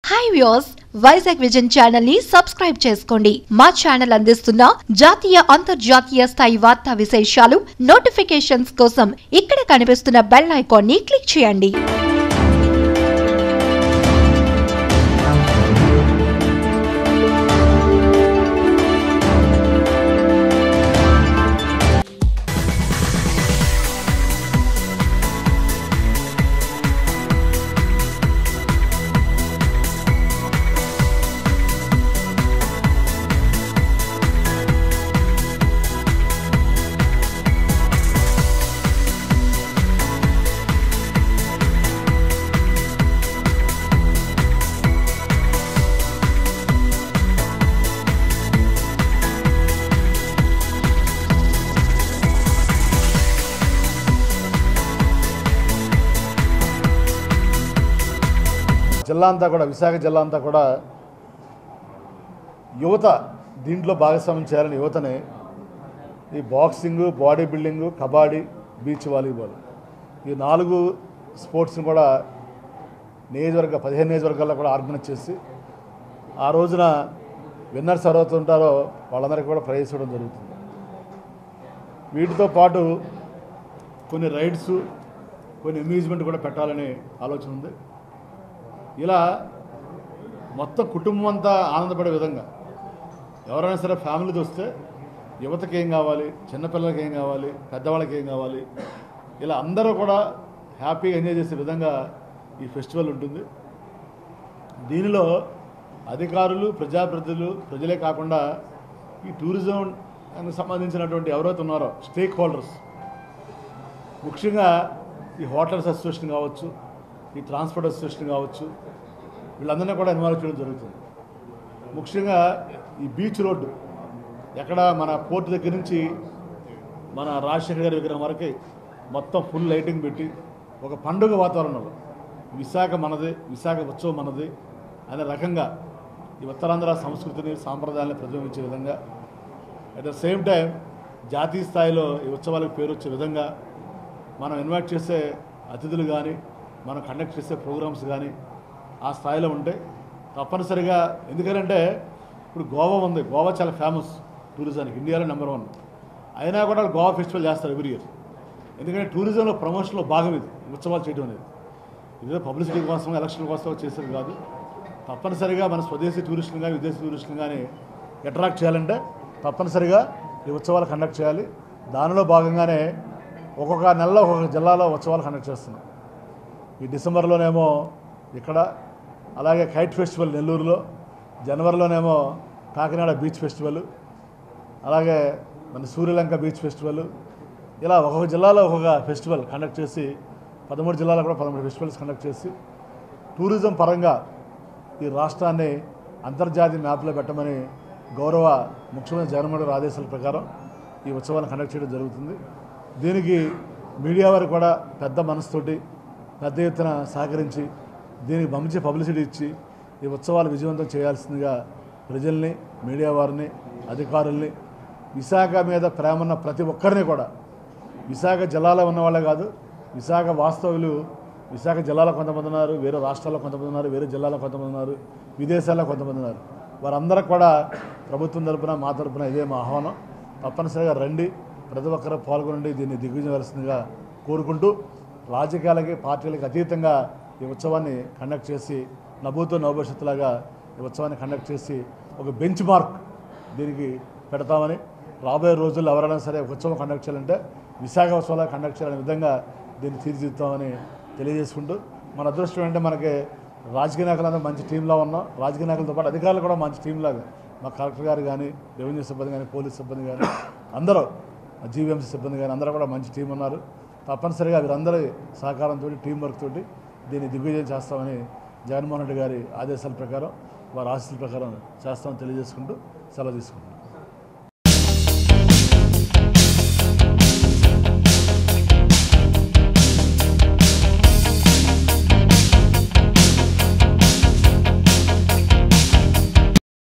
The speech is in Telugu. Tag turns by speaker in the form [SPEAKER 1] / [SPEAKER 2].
[SPEAKER 1] hi views Vizag vision channel ని సబ్స్క్రైబ్ చేసుకోండి మా ఛానల్ అందిస్తున్న జాతీయ అంతర్జాతీయ స్థాయి వార్తా విశేషాలు నోటిఫికేషన్స్ కోసం ఇక్కడ కనిపిస్తున్న బెల్ ఐకాన్ ని క్లిక్ చేయండి
[SPEAKER 2] జిల్లా అంతా కూడా విశాఖ జిల్లా అంతా కూడా యువత దీంట్లో భాగస్వామ్యం చేయాలని యువతని ఈ boxing body building kabaddi beach volleyball ఈ నాలుగు స్పోర్ట్స్ని కూడా నియోజకవర్గ పదిహేను నియోజకవర్గాల్లో కూడా ఆర్గనైజ్ చేసి ఆ రోజున విన్నర్స్ ఎవరైతే ఉంటారో వాళ్ళందరికీ కూడా ప్రైజ్ ఇవ్వడం జరుగుతుంది వీటితో పాటు కొన్ని రైడ్స్ కొన్ని అమ్యూజ్మెంట్ కూడా పెట్టాలనే ఆలోచన ఉంది ఇలా మొత్తం కుటుంబం అంతా ఆనందపడే విధంగా ఎవరైనా సరే ఫ్యామిలీతో వస్తే యువతకి ఏం కావాలి చిన్నపిల్లలకి ఏం కావాలి పెద్దవాళ్ళకి ఏం కావాలి ఇలా అందరూ కూడా హ్యాపీగా ఎంజాయ్ చేసే విధంగా ఈ ఫెస్టివల్ ఉంటుంది దీనిలో అధికారులు ప్రజాప్రతినిధులు ప్రజలే కాకుండా ఈ టూరిజం సంబంధించినటువంటి ఎవరైతే ఉన్నారో స్టేక్ హోల్డర్స్ ముఖ్యంగా ఈ హోటల్స్ అసోసియేషన్ కావచ్చు ఈ ట్రాన్స్పోర్ట్ అసోసియేషన్ కావచ్చు వీళ్ళందరినీ కూడా ఇన్వాల్వ్ చేయడం జరుగుతుంది ముఖ్యంగా ఈ బీచ్ రోడ్డు ఎక్కడ మన పోర్ట్ దగ్గర నుంచి మన రాజశేఖర గారి విగ్రహం వరకు మొత్తం ఫుల్ లైటింగ్ పెట్టి ఒక పండుగ వాతావరణంలో విశాఖ మనది విశాఖ ఉత్సవం మనది అనే రకంగా ఈ ఉత్తరాంధ్ర సంస్కృతిని సాంప్రదాయాలను ప్రతిబింబించే విధంగా అట్ ద సేమ్ టైం జాతీయ స్థాయిలో ఈ ఉత్సవాలకు పేరు వచ్చే విధంగా మనం ఇన్వైట్ చేసే అతిథులు కానీ మనం కండక్ట్ చేసే ప్రోగ్రామ్స్ కానీ ఆ స్థాయిలో ఉంటాయి తప్పనిసరిగా ఎందుకంటే ఇప్పుడు గోవా ఉంది గోవా చాలా ఫేమస్ టూరిజానికి ఇండియాలో నెంబర్ వన్ అయినా కూడా వాళ్ళు గోవా ఫెస్టివల్ చేస్తారు ఎవ్రీ ఇయర్ ఎందుకంటే టూరిజంలో ప్రమోషన్లో భాగం ఇది ఈ ఉత్సవాలు చేయడం అనేది ఇదే పబ్లిసిటీ కోసం ఎలక్షన్ కోసం చేసేది కాదు తప్పనిసరిగా మన స్వదేశీ టూరిస్టులు కానీ విదేశీ టూరిస్టులు కానీ అట్రాక్ట్ చేయాలంటే తప్పనిసరిగా ఈ ఉత్సవాలు కండక్ట్ చేయాలి దానిలో భాగంగానే ఒక్కొక్క నెలలో ఒక్కొక్క జిల్లాలో ఉత్సవాలు కండక్ట్ చేస్తున్నాం ఈ డిసెంబర్లోనేమో ఇక్కడ అలాగే కైట్ ఫెస్టివల్ నెల్లూరులో జనవరిలోనేమో కాకినాడ బీచ్ ఫెస్టివల్ అలాగే మన సూర్యలంక బీచ్ ఫెస్టివల్ ఇలా ఒక్కొక్క జిల్లాలో ఒక్కొక్క ఫెస్టివల్ కండక్ట్ చేసి పదమూడు జిల్లాలో కూడా పదమూడు ఫెస్టివల్స్ కండక్ట్ చేసి టూరిజం పరంగా ఈ రాష్ట్రాన్ని అంతర్జాతీయ మ్యాప్లో పెట్టమని గౌరవ ముఖ్యమంత్రి జగన్మోహన్ గారి ఆదేశాల ప్రకారం ఈ ఉత్సవాన్ని కండక్ట్ చేయడం జరుగుతుంది దీనికి మీడియా వారు కూడా పెద్ద మనసుతోటి పెద్ద ఎత్తున సహకరించి దీనికి మంచి పబ్లిసిటీ ఇచ్చి ఈ ఉత్సవాలు విజయవంతం చేయాల్సిందిగా ప్రజల్ని మీడియా వారిని అధికారుల్ని విశాఖ మీద ప్రేమ ఉన్న ప్రతి ఒక్కరిని కూడా విశాఖ జిల్లాలో ఉన్న వాళ్ళే కాదు విశాఖ వాస్తవులు విశాఖ జిల్లాలో కొంతమంది ఉన్నారు వేరే రాష్ట్రాల్లో కొంతమంది ఉన్నారు వేరే జిల్లాలో కొంతమంది ఉన్నారు విదేశాల్లో కొంతమంది ఉన్నారు వారందరూ కూడా ప్రభుత్వం తరపున మా తరపున ఇదే మా ఆహ్వానం తప్పనిసరిగా రండి ప్రతి ఒక్కరూ పాల్గొనండి దీన్ని దిగ్విజయవలసిందిగా కోరుకుంటూ రాజకీయాలకి పార్టీలకి అతీతంగా ఈ ఉత్సవాన్ని కండక్ట్ చేసి నభూతో నవభవిష్యత్తులాగా ఈ ఉత్సవాన్ని కండక్ట్ చేసి ఒక బెంచ్ మార్క్ దీనికి పెడతామని రాబోయే రోజుల్లో ఎవరైనా సరే ఒక ఉత్సవం కండక్ట్ చేయాలంటే విశాఖ ఉత్సవాలు కండక్ట్ చేయాలనే విధంగా దీన్ని తీర్చిదిద్దామని తెలియజేసుకుంటూ మన అదృష్టం అంటే మనకి రాజకీయ నాయకులందరూ మంచి టీంలో ఉన్నాం రాజకీయ నాయకులతో పాటు అధికారులు కూడా మంచి టీంలాగా మా కలెక్టర్ గారు కానీ రెవెన్యూ సిబ్బంది కానీ పోలీస్ సిబ్బంది కానీ అందరూ జీవీఎంసీ సిబ్బంది కానీ అందరూ కూడా మంచి టీం ఉన్నారు తప్పనిసరిగా వీరందరి సహకారంతో టీం వర్క్ తోటి దీన్ని దిగ్విజయం చేస్తామని జగన్మోహన్ రెడ్డి గారి ఆదేశాల ప్రకారం వారి ఆశీస్సుల ప్రకారం చేస్తామని తెలియజేసుకుంటూ సెలవు తీసుకుంటున్నాం